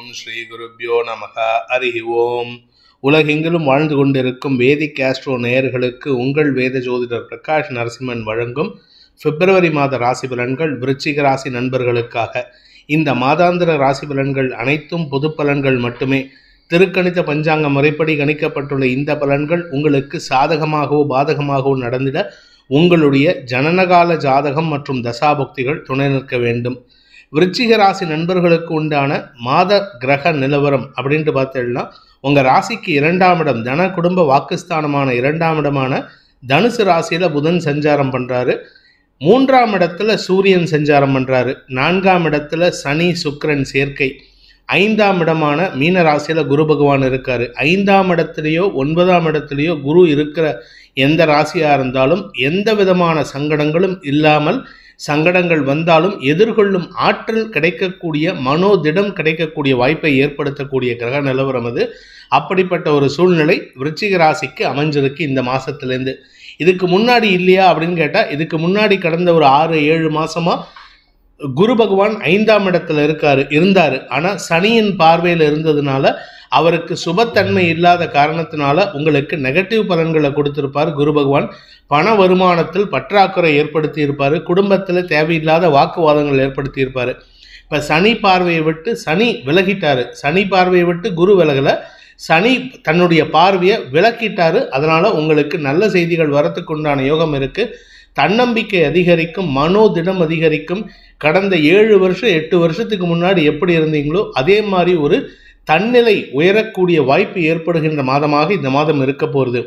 ஸ்ரீ குருப்யோ நமக ஹரிஹி ஓம் உலகெங்கிலும் வாழ்ந்து கொண்டிருக்கும் வேதிக் ஆஸ்ட்ரோ நேயர்களுக்கு உங்கள் வேத ஜோதிடர் பிரகாஷ் நரசிம்மன் வழங்கும் பிப்ரவரி மாத ராசி பலன்கள் விருச்சிக ராசி நண்பர்களுக்காக இந்த மாதாந்திர ராசி பலன்கள் அனைத்தும் பொது பலன்கள் மட்டுமே திருக்கணித பஞ்சாங்க முறைப்படி கணிக்கப்பட்டுள்ள இந்த பலன்கள் உங்களுக்கு சாதகமாகவோ பாதகமாகவோ நடந்திட உங்களுடைய ஜனனகால ஜாதகம் மற்றும் தசாபுக்திகள் துணை நிற்க வேண்டும் விருச்சிக ராசி நண்பர்களுக்கு உண்டான மாத கிரக நிலவரம் அப்படின்ட்டு பார்த்தீங்கன்னா உங்கள் ராசிக்கு இரண்டாம் இடம் தன குடும்ப வாக்குஸ்தானமான இரண்டாம் இடமான தனுசு ராசியில் புதன் சஞ்சாரம் பண்ணுறாரு மூன்றாம் இடத்துல சூரியன் சஞ்சாரம் பண்ணுறாரு நான்காம் இடத்துல சனி சுக்கிரன் சேர்க்கை ஐந்தாம் இடமான மீன ராசியில் குரு பகவான் இருக்காரு ஐந்தாம் இடத்துலையோ ஒன்பதாம் இடத்துலையோ குரு இருக்கிற எந்த ராசியாக இருந்தாலும் எந்த விதமான சங்கடங்களும் இல்லாமல் சங்கடங்கள் வந்தாலும் எதிர்கொள்ளும் ஆற்றல் கிடைக்கக்கூடிய மனோதிடம் கிடைக்கக்கூடிய வாய்ப்பை ஏற்படுத்தக்கூடிய கிரக நிலவரம் அது அப்படிப்பட்ட ஒரு சூழ்நிலை விருச்சிக ராசிக்கு அமைஞ்சிருக்கு இந்த மாசத்துலேருந்து இதுக்கு முன்னாடி இல்லையா அப்படின்னு கேட்டால் இதுக்கு முன்னாடி கடந்த ஒரு ஆறு ஏழு மாசமா குரு பகவான் ஐந்தாம் இடத்துல இருக்காரு இருந்தாரு ஆனா சனியின் பார்வையில் இருந்ததுனால அவருக்கு சுபத்தன்மை இல்லாத காரணத்தினால உங்களுக்கு நெகட்டிவ் பலன்களை கொடுத்திருப்பார் குரு பகவான் பண வருமானத்தில் பற்றாக்குறை ஏற்படுத்தி இருப்பார் குடும்பத்தில் தேவையில்லாத வாக்குவாதங்கள் ஏற்படுத்தி இருப்பார் இப்போ சனி பார்வையை விட்டு சனி விலகிட்டாரு சனி பார்வையை விட்டு குரு விலகலை சனி தன்னுடைய பார்வையை விலக்கிட்டாரு அதனால உங்களுக்கு நல்ல செய்திகள் வரத்துக்கு உண்டான யோகம் இருக்கு தன்னம்பிக்கை அதிகரிக்கும் மனோதிடம் அதிகரிக்கும் கடந்த ஏழு வருஷம் எட்டு வருஷத்துக்கு முன்னாடி எப்படி இருந்தீங்களோ அதே மாதிரி ஒரு தன்னிலை உயரக்கூடிய வாய்ப்பு ஏற்படுகின்ற மாதமாக இந்த மாதம் இருக்க போகிறது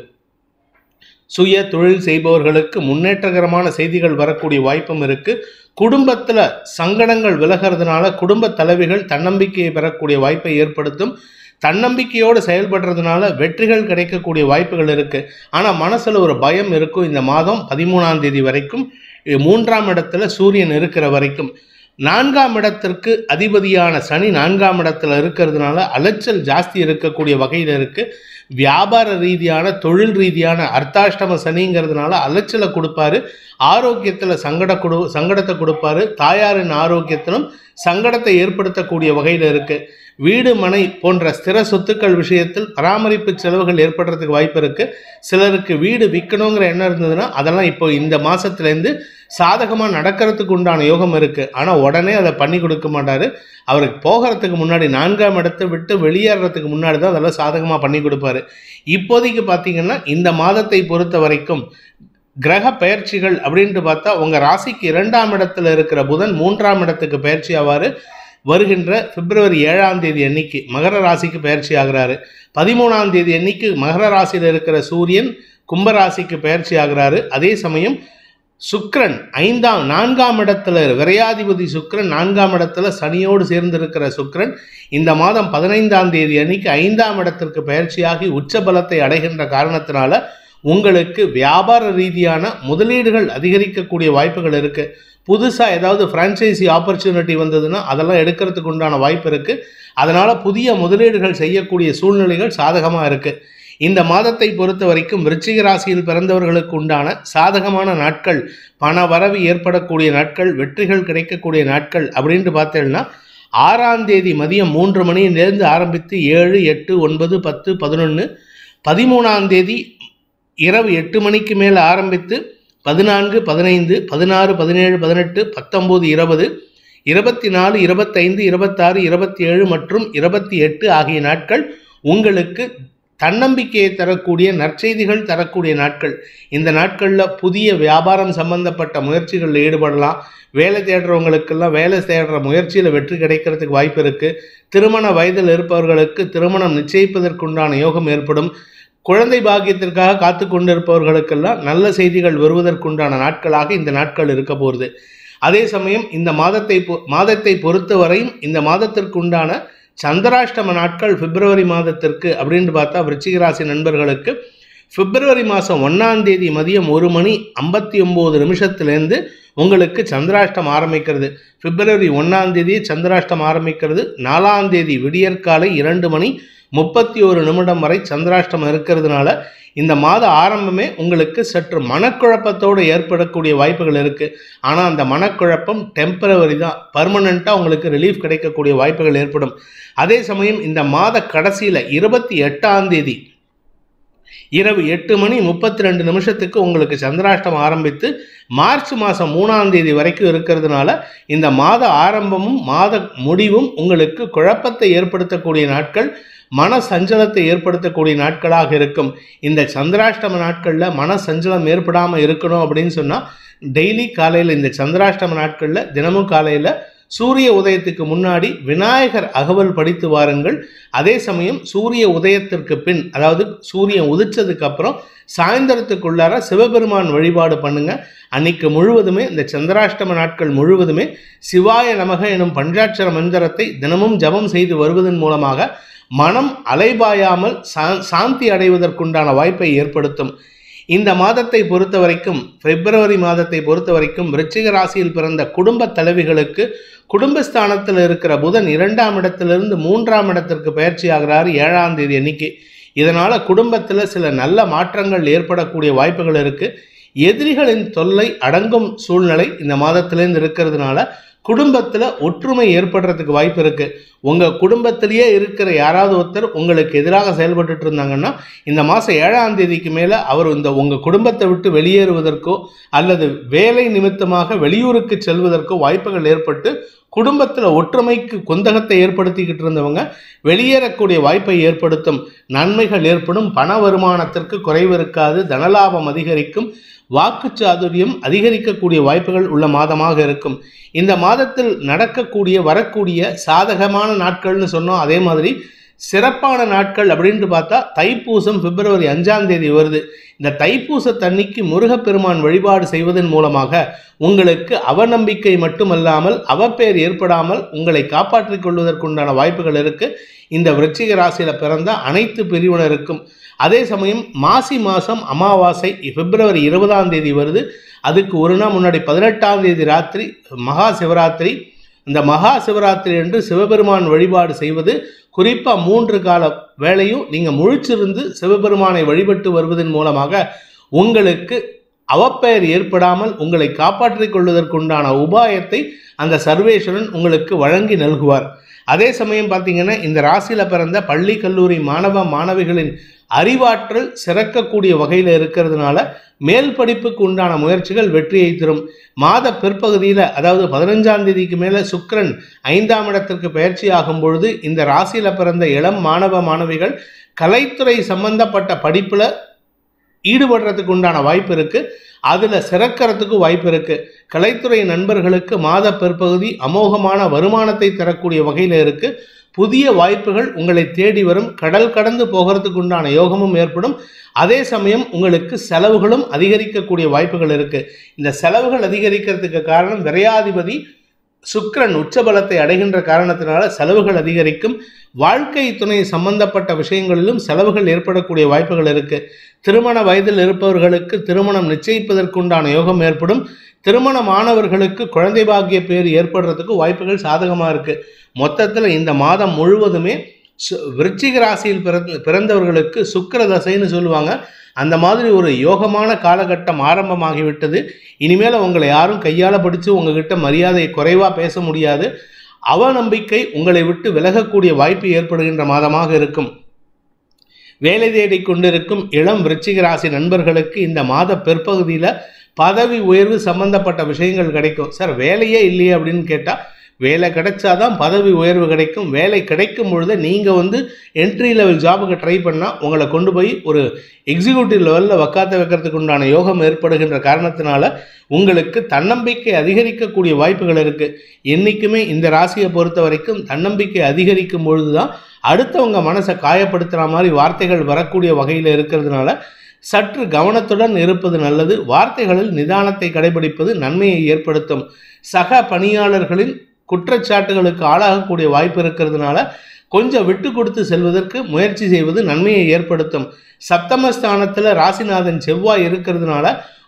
சுய தொழில் செய்பவர்களுக்கு முன்னேற்றகரமான செய்திகள் வரக்கூடிய வாய்ப்பும் இருக்கு குடும்பத்துல சங்கடங்கள் விலகிறதுனால குடும்ப தலைவிகள் தன்னம்பிக்கையை பெறக்கூடிய வாய்ப்பை ஏற்படுத்தும் தன்னம்பிக்கையோடு செயல்படுறதுனால வெற்றிகள் கிடைக்கக்கூடிய வாய்ப்புகள் இருக்கு ஆனா மனசுல ஒரு பயம் இருக்கும் இந்த மாதம் பதிமூணாம் தேதி வரைக்கும் மூன்றாம் இடத்துல சூரியன் இருக்கிற வரைக்கும் நான்காம் இடத்திற்கு அதிபதியான சனி நான்காம் இடத்துல இருக்கிறதுனால அலைச்சல் ஜாஸ்தி இருக்கக்கூடிய வகையில் இருக்கு வியாபார ரீதியான தொழில் ரீதியான அர்த்தாஷ்டம சனிங்கிறதுனால அலைச்சலை கொடுப்பாரு ஆரோக்கியத்தில் சங்கட கொடு சங்கடத்தை கொடுப்பாரு தாயாரின் ஆரோக்கியத்திலும் சங்கடத்தை ஏற்படுத்தக்கூடிய வகையில் இருக்கு வீடு மனை போன்ற ஸ்திர சொத்துக்கள் விஷயத்தில் பராமரிப்பு செலவுகள் ஏற்படுறதுக்கு வாய்ப்பு இருக்கு சிலருக்கு வீடு விற்கணுங்கிற எண்ணம் இருந்ததுன்னா அதெல்லாம் இப்போ இந்த மாசத்துலேருந்து சாதகமாக நடக்கிறதுக்கு உண்டான யோகம் இருக்கு ஆனால் உடனே அதை பண்ணி கொடுக்க மாட்டாரு அவருக்கு போகிறதுக்கு முன்னாடி நான்காம் இடத்தை விட்டு வெளியேறதுக்கு முன்னாடி தான் அதெல்லாம் சாதகமாக பண்ணி கொடுப்பாரு இப்போதைக்கு பார்த்தீங்கன்னா இந்த மாதத்தை பொறுத்த வரைக்கும் கிரக பயிற்சிகள் அப்படின்ட்டு பார்த்தா உங்கள் ராசிக்கு இரண்டாம் இடத்துல இருக்கிற புதன் மூன்றாம் இடத்துக்கு பயிற்சி ஆவார் வருகின்ற பிப்ரவரி ஏழாம் தேதி அன்னைக்கு மகர ராசிக்கு பயிற்சி ஆகிறாரு பதிமூணாம் தேதி அன்னைக்கு மகர ராசியில் இருக்கிற சூரியன் கும்பராசிக்கு பயிற்சி ஆகிறாரு அதே சமயம் சுக்ரன் ஐந்தாம் நான்காம் இடத்துல விரையாதிபதி சுக்ரன் நான்காம் இடத்துல சனியோடு சேர்ந்திருக்கிற சுக்ரன் இந்த மாதம் பதினைந்தாம் தேதி அன்னைக்கு ஐந்தாம் இடத்திற்கு பயிற்சியாகி உச்ச பலத்தை அடைகின்ற காரணத்தினால உங்களுக்கு வியாபார ரீதியான முதலீடுகள் அதிகரிக்கக்கூடிய வாய்ப்புகள் இருக்கு புதுசாக ஏதாவது ஃப்ரான்ச்சைசி ஆப்பர்ச்சுனிட்டி வந்ததுன்னா அதெல்லாம் எடுக்கிறதுக்கு உண்டான வாய்ப்பு இருக்குது அதனால் புதிய முதலீடுகள் செய்யக்கூடிய சூழ்நிலைகள் சாதகமாக இருக்குது இந்த மாதத்தை பொறுத்த வரைக்கும் விருச்சிக ராசியில் பிறந்தவர்களுக்கு உண்டான சாதகமான நாட்கள் பண வரவு ஏற்படக்கூடிய நாட்கள் வெற்றிகள் கிடைக்கக்கூடிய நாட்கள் அப்படின்ட்டு பார்த்தேன்னா ஆறாம் தேதி மதியம் மூன்று மணியிலிருந்து ஆரம்பித்து ஏழு எட்டு ஒன்பது பத்து பதினொன்று பதிமூணாம் தேதி இரவு எட்டு மணிக்கு மேலே ஆரம்பித்து பதினான்கு பதினைந்து பதினாறு பதினேழு பதினெட்டு பத்தொம்போது இருபது இருபத்தி நாலு இருபத்தைந்து இருபத்தாறு இருபத்தி ஏழு மற்றும் இருபத்தி எட்டு ஆகிய நாட்கள் உங்களுக்கு தன்னம்பிக்கையை தரக்கூடிய நற்செய்திகள் தரக்கூடிய நாட்கள் இந்த நாட்களில் புதிய வியாபாரம் சம்பந்தப்பட்ட முயற்சிகளில் ஈடுபடலாம் வேலை தேடுறவங்களுக்கெல்லாம் வேலை தேடுற முயற்சியில் வெற்றி கிடைக்கிறதுக்கு வாய்ப்பு இருக்குது திருமண வயதில் இருப்பவர்களுக்கு திருமணம் நிச்சயிப்பதற்குண்டான யோகம் ஏற்படும் குழந்தை பாக்கியத்திற்காக காத்து கொண்டிருப்பவர்களுக்கெல்லாம் நல்ல செய்திகள் வருவதற்குண்டான நாட்களாக இந்த நாட்கள் இருக்க போகிறது அதே சமயம் இந்த மாதத்தை மாதத்தை பொறுத்தவரையும் இந்த மாதத்திற்கு உண்டான சந்திராஷ்டம நாட்கள் பிப்ரவரி மாதத்திற்கு அப்படின்னு பார்த்தா விருச்சிக ராசி நண்பர்களுக்கு பிப்ரவரி மாதம் ஒன்றாம் தேதி மதியம் ஒரு மணி ஐம்பத்தி ஒம்பது நிமிஷத்துலேருந்து உங்களுக்கு சந்திராஷ்டம் ஆரம்பிக்கிறது பிப்ரவரி ஒன்றாம் தேதி சந்திராஷ்டம் ஆரம்பிக்கிறது நாலாம் தேதி விடியற்காலை இரண்டு மணி முப்பத்தி ஒரு நிமிடம் வரை சந்திராஷ்டம் இருக்கிறதுனால இந்த மாத ஆரம்பமே உங்களுக்கு சற்று மனக்குழப்பத்தோடு ஏற்படக்கூடிய வாய்ப்புகள் இருக்குது ஆனால் அந்த மனக்குழப்பம் டெம்பரவரி தான் பர்மனண்ட்டாக உங்களுக்கு ரிலீஃப் கிடைக்கக்கூடிய வாய்ப்புகள் ஏற்படும் அதே சமயம் இந்த மாத கடைசியில் இருபத்தி எட்டாம் தேதி இரவு எட்டு மணி முப்பத்தி ரெண்டு நிமிஷத்துக்கு உங்களுக்கு சந்திராஷ்டம் ஆரம்பித்து மார்ச் மாதம் மூணாம் தேதி வரைக்கும் இருக்கிறதுனால இந்த மாத ஆரம்பமும் மாத முடிவும் உங்களுக்கு குழப்பத்தை ஏற்படுத்தக்கூடிய நாட்கள் மன சஞ்சலத்தை ஏற்படுத்தக்கூடிய நாட்களாக இருக்கும் இந்த சந்திராஷ்டம நாட்களில் மன சஞ்சலம் ஏற்படாமல் இருக்கணும் அப்படின்னு சொன்னால் டெய்லி காலையில் இந்த சந்திராஷ்டம நாட்களில் தினமும் காலையில் சூரிய உதயத்துக்கு முன்னாடி விநாயகர் அகவல் படித்து வாருங்கள் அதே சமயம் சூரிய உதயத்திற்கு பின் அதாவது சூரியன் உதிச்சதுக்கு அப்புறம் சாயந்தரத்துக்குள்ளார சிவபெருமான் வழிபாடு பண்ணுங்க அன்னைக்கு முழுவதுமே இந்த சந்திராஷ்டம நாட்கள் முழுவதுமே சிவாய நமக எனும் பஞ்சாட்சர மந்திரத்தை தினமும் ஜபம் செய்து வருவதன் மூலமாக மனம் அலைபாயாமல் சா- சாந்தி அடைவதற்குண்டான வாய்ப்பை ஏற்படுத்தும் இந்த மாதத்தை பொறுத்த வரைக்கும் பிப்ரவரி மாதத்தை பொறுத்த வரைக்கும் விருச்சிக ராசியில் பிறந்த குடும்ப தலைவிகளுக்கு குடும்பஸ்தானத்தில் இருக்கிற புதன் இரண்டாம் இடத்திலிருந்து மூன்றாம் இடத்திற்கு பயிற்சி ஆகிறாரு ஏழாம் தேதி அன்னைக்கு இதனால குடும்பத்தில் சில நல்ல மாற்றங்கள் ஏற்படக்கூடிய வாய்ப்புகள் இருக்கு எதிரிகளின் தொல்லை அடங்கும் சூழ்நிலை இந்த மாதத்திலேருந்து இருக்கிறதுனால குடும்பத்தில் ஒற்றுமை ஏற்படுறதுக்கு வாய்ப்பு இருக்கு உங்க குடும்பத்திலேயே இருக்கிற யாராவது ஒருத்தர் உங்களுக்கு எதிராக செயல்பட்டுட்டு இருந்தாங்கன்னா இந்த மாதம் ஏழாம் தேதிக்கு மேலே அவர் இந்த உங்க குடும்பத்தை விட்டு வெளியேறுவதற்கோ அல்லது வேலை நிமித்தமாக வெளியூருக்கு செல்வதற்கோ வாய்ப்புகள் ஏற்பட்டு குடும்பத்தில் ஒற்றுமைக்கு குந்தகத்தை ஏற்படுத்திக்கிட்டு இருந்தவங்க வெளியேறக்கூடிய வாய்ப்பை ஏற்படுத்தும் நன்மைகள் ஏற்படும் பண வருமானத்திற்கு குறைவு இருக்காது தனலாபம் அதிகரிக்கும் வாக்குச்சாதுரியம் அதிகரிக்கக்கூடிய வாய்ப்புகள் உள்ள மாதமாக இருக்கும் இந்த மாதத்தில் நடக்கக்கூடிய வரக்கூடிய சாதகமான நாட்கள்னு சொன்னோம் அதே மாதிரி சிறப்பான நாட்கள் அப்படின்ட்டு பார்த்தா தைப்பூசம் பிப்ரவரி அஞ்சாம் தேதி வருது இந்த தைப்பூசத்தன்னைக்கு முருகப்பெருமான் வழிபாடு செய்வதன் மூலமாக உங்களுக்கு அவநம்பிக்கை மட்டுமல்லாமல் அவப்பேர் ஏற்படாமல் உங்களை காப்பாற்றிக் கொள்வதற்குண்டான வாய்ப்புகள் இருக்கு இந்த விருச்சிக ராசியில பிறந்த அனைத்து பிரிவினருக்கும் அதே சமயம் மாசி மாதம் அமாவாசை பிப்ரவரி இருபதாம் தேதி வருது அதுக்கு ஒரு நாள் முன்னாடி பதினெட்டாம் தேதி ராத்திரி மகா சிவராத்திரி இந்த மகா சிவராத்திரி என்று சிவபெருமான் வழிபாடு செய்வது குறிப்பாக மூன்று கால வேளையும் நீங்கள் முழிச்சிருந்து சிவபெருமானை வழிபட்டு வருவதன் மூலமாக உங்களுக்கு அவப்பெயர் ஏற்படாமல் உங்களை காப்பாற்றிக் கொள்வதற்குண்டான உபாயத்தை அந்த சர்வேஸ்வரன் உங்களுக்கு வழங்கி நல்குவார் அதே சமயம் பார்த்தீங்கன்னா இந்த ராசியில் பிறந்த பள்ளி கல்லூரி மாணவ மாணவிகளின் அறிவாற்றல் சிறக்கக்கூடிய வகையில் இருக்கிறதுனால மேல் படிப்புக்கு உண்டான முயற்சிகள் வெற்றியை தரும் மாத பிற்பகுதியில் அதாவது பதினஞ்சாம் தேதிக்கு மேலே சுக்கிரன் ஐந்தாம் இடத்திற்கு பயிற்சி ஆகும் பொழுது இந்த ராசியில் பிறந்த இளம் மாணவ மாணவிகள் கலைத்துறை சம்பந்தப்பட்ட படிப்பில் ஈடுபடுறதுக்கு உண்டான வாய்ப்பு இருக்கு அதுல சிறக்கிறதுக்கு வாய்ப்பு இருக்கு கலைத்துறை நண்பர்களுக்கு மாத பிற்பகுதி அமோகமான வருமானத்தை தரக்கூடிய வகையில் இருக்கு புதிய வாய்ப்புகள் உங்களை தேடி வரும் கடல் கடந்து போகிறதுக்கு உண்டான யோகமும் ஏற்படும் அதே சமயம் உங்களுக்கு செலவுகளும் அதிகரிக்கக்கூடிய வாய்ப்புகள் இருக்கு இந்த செலவுகள் அதிகரிக்கிறதுக்கு காரணம் விரையாதிபதி சுக்கிரன் உச்சபலத்தை அடைகின்ற காரணத்தினால செலவுகள் அதிகரிக்கும் வாழ்க்கை துணை சம்பந்தப்பட்ட விஷயங்களிலும் செலவுகள் ஏற்படக்கூடிய வாய்ப்புகள் இருக்கு திருமண வயதில் இருப்பவர்களுக்கு திருமணம் நிச்சயிப்பதற்குண்டான யோகம் ஏற்படும் திருமணமானவர்களுக்கு குழந்தை பாக்கிய பேர் ஏற்படுறதுக்கு வாய்ப்புகள் சாதகமாக இருக்கு மொத்தத்தில் இந்த மாதம் முழுவதுமே சு- விருச்சிக ராசியில் பிறந்த பிறந்தவர்களுக்கு சுக்கிர தசைன்னு சொல்லுவாங்க அந்த மாதிரி ஒரு யோகமான காலகட்டம் ஆரம்பமாகிவிட்டது இனிமேல் உங்களை யாரும் கையால் படித்து உங்ககிட்ட மரியாதை குறைவாக பேச முடியாது அவநம்பிக்கை உங்களை விட்டு விலகக்கூடிய வாய்ப்பு ஏற்படுகின்ற மாதமாக இருக்கும் வேலை தேடிக் கொண்டிருக்கும் இளம் விருச்சிக ராசி நண்பர்களுக்கு இந்த மாத பிற்பகுதியில் பதவி உயர்வு சம்பந்தப்பட்ட விஷயங்கள் கிடைக்கும் சார் வேலையே இல்லையே அப்படின்னு கேட்டால் வேலை கிடைச்சாதான் பதவி உயர்வு கிடைக்கும் வேலை கிடைக்கும் பொழுது நீங்கள் வந்து என்ட்ரி லெவல் ஜாபுக்கு ட்ரை பண்ணால் உங்களை கொண்டு போய் ஒரு எக்ஸிக்யூட்டிவ் லெவலில் வக்காத்த வைக்கிறதுக்கு உண்டான யோகம் ஏற்படுகின்ற காரணத்தினால உங்களுக்கு தன்னம்பிக்கை அதிகரிக்கக்கூடிய வாய்ப்புகள் இருக்குது என்றைக்குமே இந்த ராசியை பொறுத்த வரைக்கும் தன்னம்பிக்கை அதிகரிக்கும் பொழுது தான் அடுத்தவங்க மனசை காயப்படுத்துகிற மாதிரி வார்த்தைகள் வரக்கூடிய வகையில் இருக்கிறதுனால சற்று கவனத்துடன் இருப்பது நல்லது வார்த்தைகளில் நிதானத்தை கடைபிடிப்பது நன்மையை ஏற்படுத்தும் சக பணியாளர்களின் குற்றச்சாட்டுகளுக்கு ஆளாகக்கூடிய வாய்ப்பு இருக்கிறதுனால கொஞ்சம் விட்டு கொடுத்து செல்வதற்கு முயற்சி செய்வது நன்மையை ஏற்படுத்தும் சப்தமஸ்தானத்தில் ராசிநாதன் செவ்வாய் இருக்கிறதுனால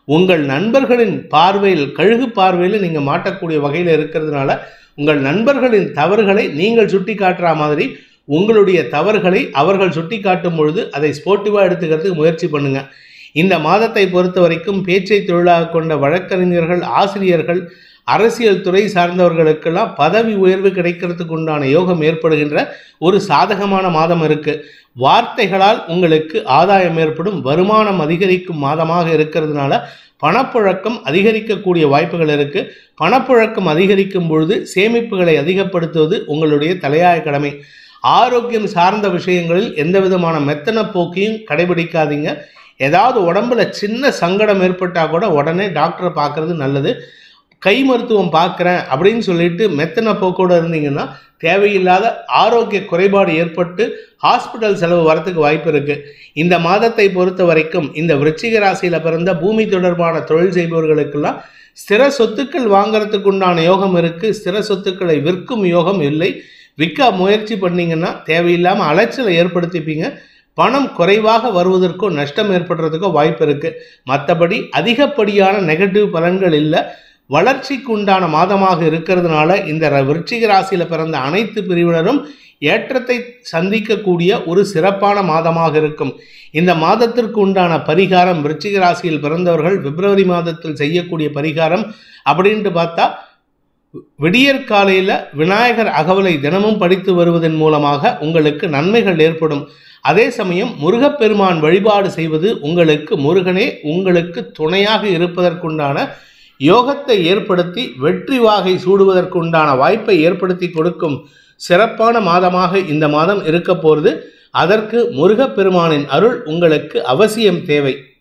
உங்கள் நண்பர்களின் பார்வையில் கழுகு பார்வையில் நீங்கள் மாட்டக்கூடிய வகையில் இருக்கிறதுனால உங்கள் நண்பர்களின் தவறுகளை நீங்கள் சுட்டி காட்டுற மாதிரி உங்களுடைய தவறுகளை அவர்கள் சுட்டி காட்டும் பொழுது அதை ஸ்போர்ட்டிவாக எடுத்துக்கிறதுக்கு முயற்சி பண்ணுங்க இந்த மாதத்தை பொறுத்த வரைக்கும் பேச்சை தொழிலாக கொண்ட வழக்கறிஞர்கள் ஆசிரியர்கள் அரசியல் துறை சார்ந்தவர்களுக்கெல்லாம் பதவி உயர்வு கிடைக்கிறதுக்கு உண்டான யோகம் ஏற்படுகின்ற ஒரு சாதகமான மாதம் இருக்கு வார்த்தைகளால் உங்களுக்கு ஆதாயம் ஏற்படும் வருமானம் அதிகரிக்கும் மாதமாக இருக்கிறதுனால பணப்புழக்கம் அதிகரிக்கக்கூடிய வாய்ப்புகள் இருக்கு பணப்புழக்கம் அதிகரிக்கும் பொழுது சேமிப்புகளை அதிகப்படுத்துவது உங்களுடைய தலையாய கடமை ஆரோக்கியம் சார்ந்த விஷயங்களில் எந்த விதமான மெத்தன போக்கையும் கடைபிடிக்காதீங்க ஏதாவது உடம்புல சின்ன சங்கடம் ஏற்பட்டால் கூட உடனே டாக்டரை பார்க்கறது நல்லது கை மருத்துவம் பார்க்குறேன் அப்படின்னு சொல்லிட்டு மெத்தன போக்கோடு இருந்தீங்கன்னா தேவையில்லாத ஆரோக்கிய குறைபாடு ஏற்பட்டு ஹாஸ்பிட்டல் செலவு வரத்துக்கு வாய்ப்பு இருக்குது இந்த மாதத்தை பொறுத்த வரைக்கும் இந்த விருச்சிக ராசியில் பிறந்த பூமி தொடர்பான தொழில் செய்பவர்களுக்கெல்லாம் ஸ்திர சொத்துக்கள் வாங்குறதுக்கு உண்டான யோகம் இருக்குது ஸ்திர சொத்துக்களை விற்கும் யோகம் இல்லை விற்க முயற்சி பண்ணீங்கன்னா தேவையில்லாமல் அலைச்சலை ஏற்படுத்திப்பீங்க பணம் குறைவாக வருவதற்கோ நஷ்டம் ஏற்படுறதுக்கோ வாய்ப்பு இருக்குது மற்றபடி அதிகப்படியான நெகட்டிவ் பலன்கள் இல்லை வளர்ச்சிக்கு உண்டான மாதமாக இருக்கிறதுனால இந்த ர- விருச்சிக ராசியில் பிறந்த அனைத்து பிரிவினரும் ஏற்றத்தை சந்திக்கக்கூடிய ஒரு சிறப்பான மாதமாக இருக்கும் இந்த மாதத்திற்கு உண்டான பரிகாரம் விருச்சிக ராசியில் பிறந்தவர்கள் பிப்ரவரி மாதத்தில் செய்யக்கூடிய பரிகாரம் அப்படின்ட்டு பார்த்தா விடியற் காலையில் விநாயகர் அகவலை தினமும் படித்து வருவதன் மூலமாக உங்களுக்கு நன்மைகள் ஏற்படும் அதே சமயம் முருகப்பெருமான் வழிபாடு செய்வது உங்களுக்கு முருகனே உங்களுக்கு துணையாக இருப்பதற்குண்டான யோகத்தை ஏற்படுத்தி வெற்றி வாகை சூடுவதற்குண்டான வாய்ப்பை ஏற்படுத்தி கொடுக்கும் சிறப்பான மாதமாக இந்த மாதம் இருக்க போகிறது அதற்கு முருகப்பெருமானின் அருள் உங்களுக்கு அவசியம் தேவை